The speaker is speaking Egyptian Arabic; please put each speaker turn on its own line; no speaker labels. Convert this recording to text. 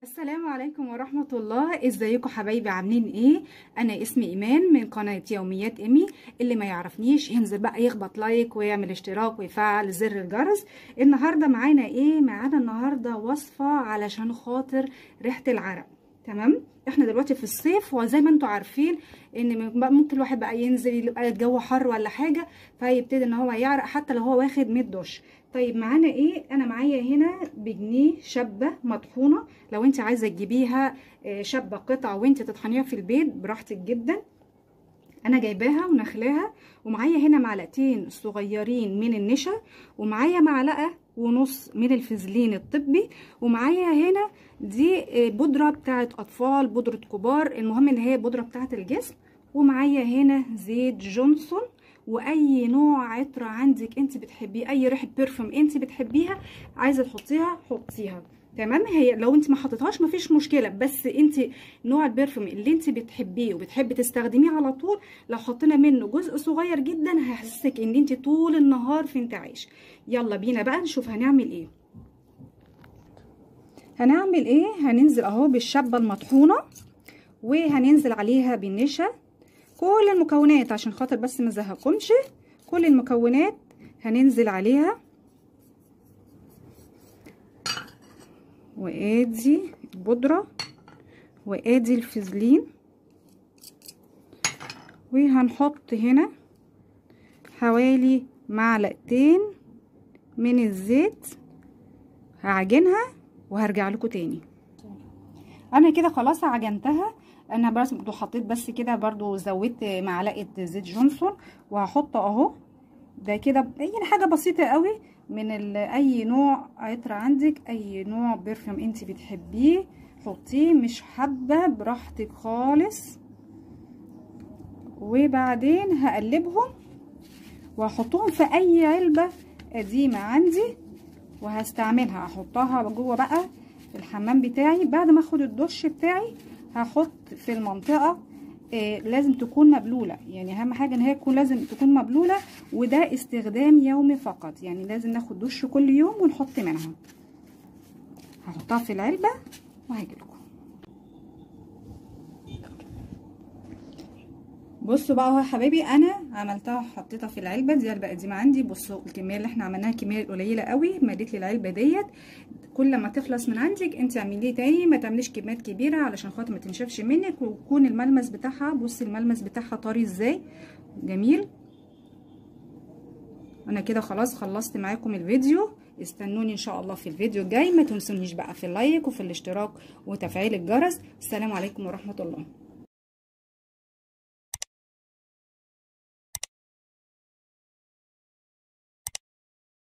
السلام عليكم ورحمة الله ازيكم حبايبي عاملين ايه انا اسمي ايمان من قناة يوميات ايمي اللي ما يعرفنيش ينزل بقى يخبط لايك ويعمل اشتراك ويفعل زر الجرس النهاردة معانا ايه معانا النهاردة وصفة علشان خاطر ريحة العرق تمام احنا دلوقتي في الصيف وزي ما انتم عارفين ان ممكن الواحد بقى ينزل يبقى الجو حر ولا حاجه فيبتدي ان هو يعرق حتى لو هو واخد 100 دش طيب معانا ايه انا معايا هنا بجنيه شبه مطحونه لو انت عايزه تجيبيها شبه قطع وانت تطحنيها في البيت براحتك جدا انا جايباها ونخلاها ومعايا هنا معلقتين صغيرين من النشا ومعايا معلقه ونص من الفازلين الطبي ومعايا هنا دي بودره بتاعه اطفال بودره كبار المهم ان هي بودره بتاعه الجسم ومعايا هنا زيت جونسون واي نوع عطر عندك انت بتحبيه اي ريحه بيرفيوم انت بتحبيها عايزه تحطيها حطيها تمام هي لو انت ما حطيتهاش مفيش مشكله بس انت نوع البرفيوم اللي انت بتحبيه وبتحبي تستخدميه على طول لو حطينا منه جزء صغير جدا هيحسسك ان انت طول النهار في انتعاش يلا بينا بقى نشوف هنعمل ايه هنعمل ايه هننزل اهو بالشبه المطحونه وهننزل عليها بالنشا كل المكونات عشان خاطر بس ما ازهقكمش كل المكونات هننزل عليها وادي البودرة وادي الفازلين وهنحط هنا حوالي معلقتين من الزيت هعجنها وهرجع لكم تاني انا كده خلاص عجنتها انا برضو حطيت بس كده برضو زودت معلقه زيت جونسون وهحط اهو ده كده اي حاجه بسيطه قوي من اي نوع عطر عندك اي نوع برفيوم انت بتحبيه حطيه مش حابه براحتك خالص وبعدين هقلبهم وهحطهم في اي علبه قديمه عندي وهستعملها احطها جوه بقى في الحمام بتاعي بعد ما اخد الدش بتاعي هحط في المنطقه آه لازم تكون مبلوله يعني اهم حاجه ان هي تكون لازم تكون مبلوله وده استخدام يومي فقط يعني لازم ناخد دش كل يوم ونحط منها هحطها في العلبه وهاجي لكم بصوا بقى اهو يا حبايبي انا عملتها حطيتها في العلبه دي علبه قديمه عندي بصوا الكميه اللي احنا عملناها كميه قليله قوي مديت لي العلبه ديت كل ما تخلص من عندك انت اعمليه تاني ما تعمليش كميات كبيره علشان خاطر ما تنشفش منك ويكون الملمس بتاعها بصي الملمس بتاعها طري ازاي جميل انا كده خلاص خلصت معاكم الفيديو استنوني ان شاء الله في الفيديو الجاي ما تنسونيش بقى في اللايك وفي الاشتراك وتفعيل الجرس السلام عليكم ورحمه الله